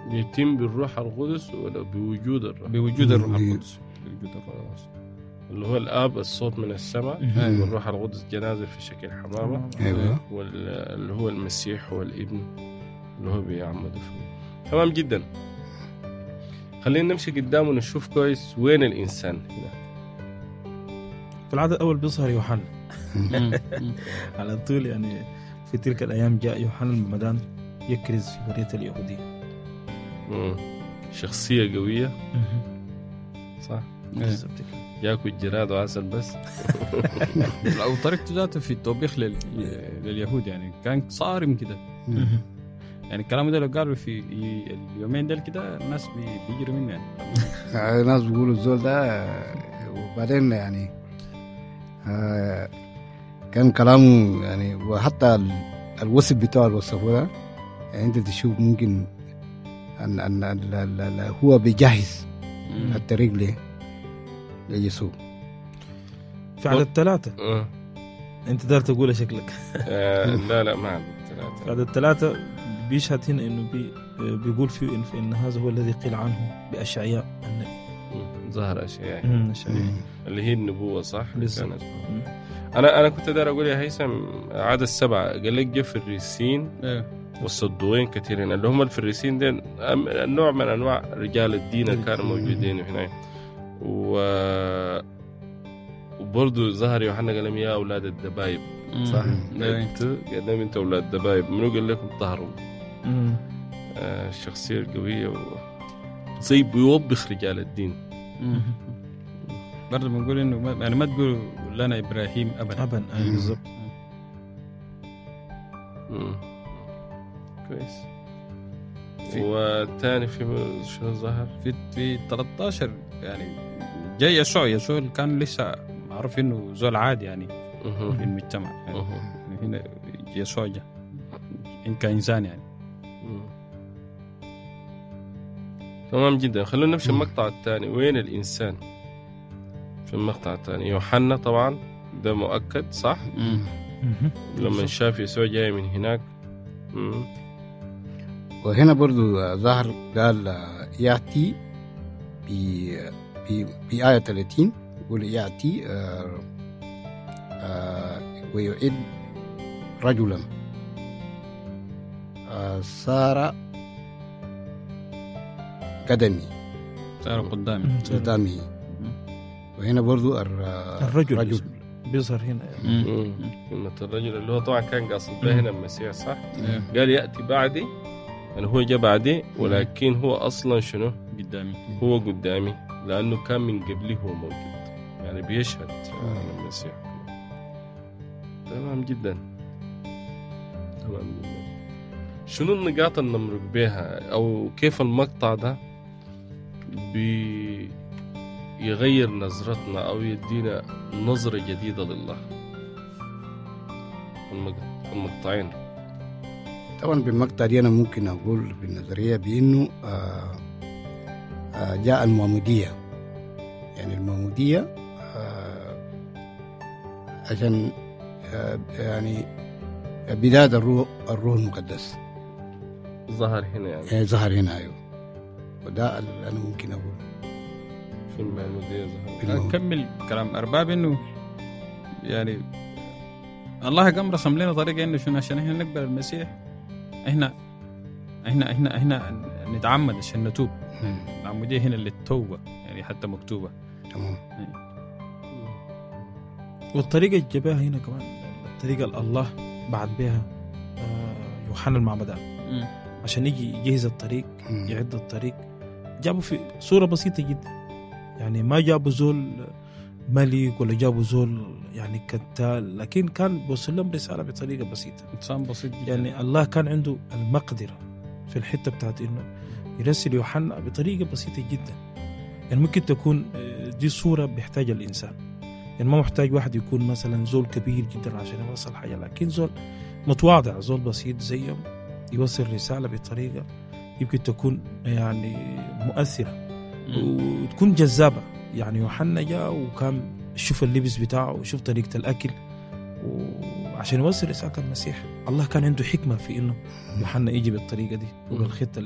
يتم بالروح القدس ولا بوجود الروح بوجود الروح بي- القدس بوجود الروح القدس اللي هو الاب الصوت من السماء أيوة. والروح القدس جنازه في شكل حمامه ايوه واللي هو المسيح هو الابن اللي هو بيعمد فيه تمام جدا خلينا نمشي قدام ونشوف كويس وين الانسان هنا في العدد الاول بيظهر يوحنا مم. على طول يعني في تلك الايام جاء يوحنا المعمدان يكرز في بريه اليهوديه مم. شخصيه قويه صح بالضبط كده. ياكل جراد وعسل بس او طريقته ذاته في التوبيخ لل... لليهود يعني كان صارم كده مهم. يعني الكلام ده لو قالوا في اليومين دول كده الناس بي- بيجروا منه يعني آه، ناس بيقولوا الزول ده آه، وبعدين يعني آه، كان كلامه يعني وحتى ال- الوصف بتاعه اللي وصفه ده يعني انت تشوف ممكن ان ان ال- ال- ال- هو بيجهز الطريق ليه ليسوع في عدد ثلاثة آه. انت دار تقولها شكلك آه، لا لا ما عندي في ثلاثة عدد ثلاثة بيشهد هنا انه بي بيقول فيه إن, إن هذا هو الذي قيل عنه بأشعياء النبي مم. ظهر اشياء مم، أشعياء اللي هي النبوة صح؟ بالظبط. كانت. مم. انا انا كنت داير اقول يا هيثم عدد سبعة قال لك جه فريسين ايوه والصدوين كثيرين اللي هم الفريسين دين أم- نوع من انواع رجال الدين اللي كانوا موجودين هنا و وبرضه ظهر يوحنا قال لهم يا اولاد الدبايب صح؟ أيوة. انتوا قال لهم انتوا اولاد الدبايب منو قال لكم طهروا؟ مم. آه الشخصيه القويه و... زي بيوبخ رجال الدين مم. برضه بنقول انه ما- يعني ما تقولوا لنا ابراهيم ابدا أبا أي بالضبط مم. كويس في- والثاني في شنو ظهر؟ في في 13 يعني جاي يسوع يسوع كان لسه معروف انه زول عادي يعني في مهم. المجتمع يعني مهم. هنا يسوع جاء إن كإنسان يعني مم. تمام جدا خلونا نمشي المقطع الثاني وين الانسان في المقطع الثاني يوحنا طبعا ده مؤكد صح مهم. لما شاف يسوع جاي من هناك مم. وهنا برضو آه، ظهر قال آه، يأتي في في في آية 30 يقول يأتي آه، آه، ويعد رجلا آه، صار قدمي صار قدامي مم. قدامه وهنا برضو الر- الرجل رجل بيظهر هنا مم. كلمة الرجل اللي هو طبعا كان قاصد به مم. هنا المسيح صح إيه، قال يأتي بعدي يعني هو جاء بعدي ولكن هو أصلا شنو قدامي هو قدامي لأنه كان من قبلي هو موجود يعني بيشهد عن المسيح تمام جدا تمام جدا شنو النقاط اللي نمرق بها أو كيف المقطع ده بيغير نظرتنا أو يدينا نظرة جديدة لله المق- المقطعين طبعا بالمقطع دي أنا ممكن أقول بالنظرية بأنه آه، آه، جاء المعمودية يعني المعمودية آه، عشان آه، يعني بداية الروح الروح المقدس ظهر هنا يعني يعني ظهر هنا أيوه وده اللي أنا ممكن أقول في المعمودية ظهر بالمعمودية. اكمل كلام ارباب انه يعني الله قام رسم لنا طريقه انه شنو عشان احنا نقبل المسيح احنا احنا احنا احنا نتعمد عشان نتوب مم. العموديه هنا للتوبه يعني حتى مكتوبه تمام والطريقة اللي جابها هنا كمان الطريقة اللي الله بعد بها آه، يوحنا المعمدان عشان يجي يجهز الطريق مم. يعد الطريق جابوا في صورة بسيطة جدا يعني ما جابوا زول ملك ولا جابوا زول يعني كتال لكن كان بيوصل لهم رسالة بطريقة بسيطة انسان بسيط جدا يعني الله كان عنده المقدرة في الحتة بتاعت انه يرسل يوحنا بطريقة بسيطة جدا يعني ممكن تكون آه، دي صورة بيحتاجها الإنسان يعني ما محتاج واحد يكون مثلا زول كبير جدا عشان يوصل حاجة لكن زول متواضع زول بسيط زيهم يوصل رسالة بطريقة يمكن تكون يعني مؤثرة وتكون جذابة يعني يوحنا جاء وكان شوف اللبس بتاعه وشوف طريقة الأكل وعشان يوصل رسالة المسيح الله كان عنده حكمة في إنه يوحنا يجي بالطريقة دي وبالخطة